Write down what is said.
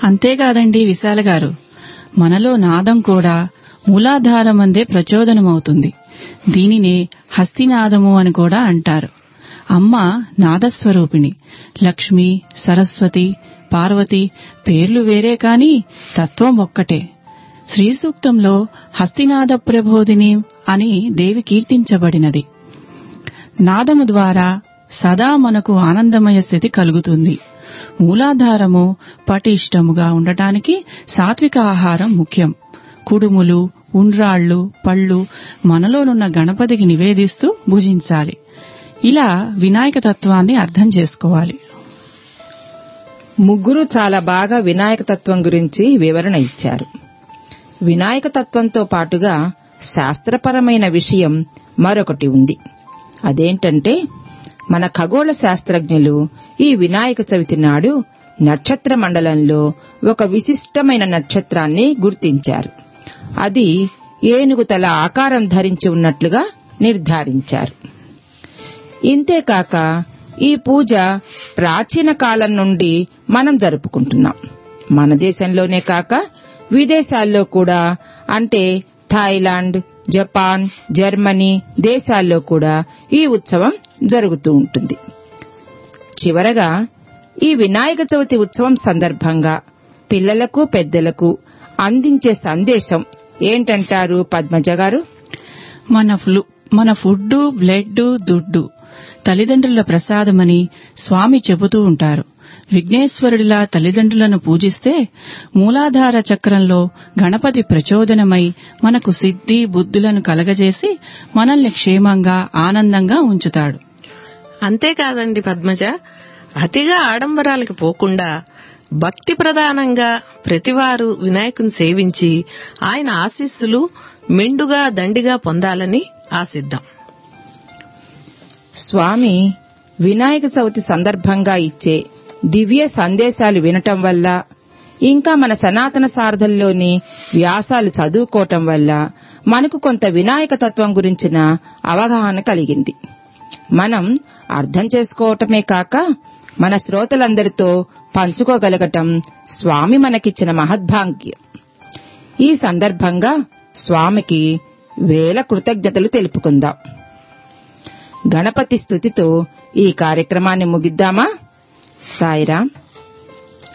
అంతేకాదండి విశాల గారు మనలో నాదం కూడా మూలాధారమందే ప్రచోదనమవుతుంది దీనినే హస్తినాదము అని కూడా అంటారు అమ్మ నాదస్వరూపిణి లక్ష్మి సరస్వతి పార్వతి పేర్లు వేరే కాని తత్వం ఒక్కటే శ్రీ సూక్తంలో హస్తినాద ప్రబోధిని అని దేవి కీర్తించబడినది నాదము ద్వారా సదా మనకు ఆనందమయ స్థితి కలుగుతుంది మూలాధారము పటిష్టముగా ఉండటానికి సాత్విక ఆహారం ముఖ్యం కుడుములు ఉండ్రాళ్లు పళ్ళు మనలోనున్న గణపతికి నివేదిస్తూ భుజించాలి ఇలా వినాయక తత్వాన్ని అర్థం చేసుకోవాలి ముగ్గురు చాలా బాగా వినాయక తత్వం గురించి వివరణ ఇచ్చారు వినాయక తత్వంతో పాటుగా శాస్త్రపరమైన విషయం మరొకటి ఉంది అదేంటంటే మన ఖగోళ శాస్త్రజ్ఞులు ఈ వినాయక చవితి నాడు నక్షత్ర మండలంలో ఒక విశిష్టమైన నక్షత్రాన్ని గుర్తించారు అది ఏనుగు తల ఆకారం ధరించి ఉన్నట్లుగా నిర్ధారించారు ఇంతేకాక ఈ పూజ ప్రాచీన కాలం నుండి మనం జరుపుకుంటున్నాం మన దేశంలోనే కాక విదేశాల్లో కూడా అంటే థాయిలాండ్ జపాన్ జర్మనీ దేశాల్లో కూడా ఈ ఉత్సవం జరుగుతూ ఉంటుంది చివరగా ఈ వినాయక చవితి ఉత్సవం సందర్భంగా పిల్లలకు పెద్దలకు అందించే సందేశం ఏంటంటారు పద్మజ గారు మన ఫ్లు మన ఫుడ్డు బ్లడ్ దుడ్డు తల్లిదండ్రుల ప్రసాదమని స్వామి చెబుతూ ఉంటారు విఘ్నేశ్వరుడిలా తల్లిదండ్రులను పూజిస్తే మూలాధార చక్రంలో గణపతి ప్రచోదనమై మనకు సిద్ధి బుద్ధులను కలగజేసి మనల్ని క్షేమంగా ఆనందంగా ఉంచుతాడు అంతేకాదండి పద్మజ అతిగా ఆడంబరాలకు పోకుండా భక్తి ప్రధానంగా ప్రతివారు వినాయకుని సేవించి ఆయన ఆశీస్సులు మెండుగా దండిగా పొందాలని ఆశిద్దాం స్వామి వినాయక చవితి సందర్భంగా ఇచ్చే దివ్య సందేశాలు వినటం వల్ల ఇంకా మన సనాతన సారథల్లోని వ్యాసాలు చదువుకోవటం వల్ల మనకు కొంత వినాయక తత్వం గురించిన అవగాహన కలిగింది మనం అర్థం చేసుకోవటమే కాక మన శ్రోతలందరితో పంచుకోగలగటం స్వామి మనకిచ్చిన మహద్భాగ్యం ఈ సందర్భంగా స్వామికి వేల కృతజ్ఞతలు తెలుపుకుందాం గణపతి స్థుతితో ఈ కార్యక్రమాన్ని ముగిద్దామా సాయిరాం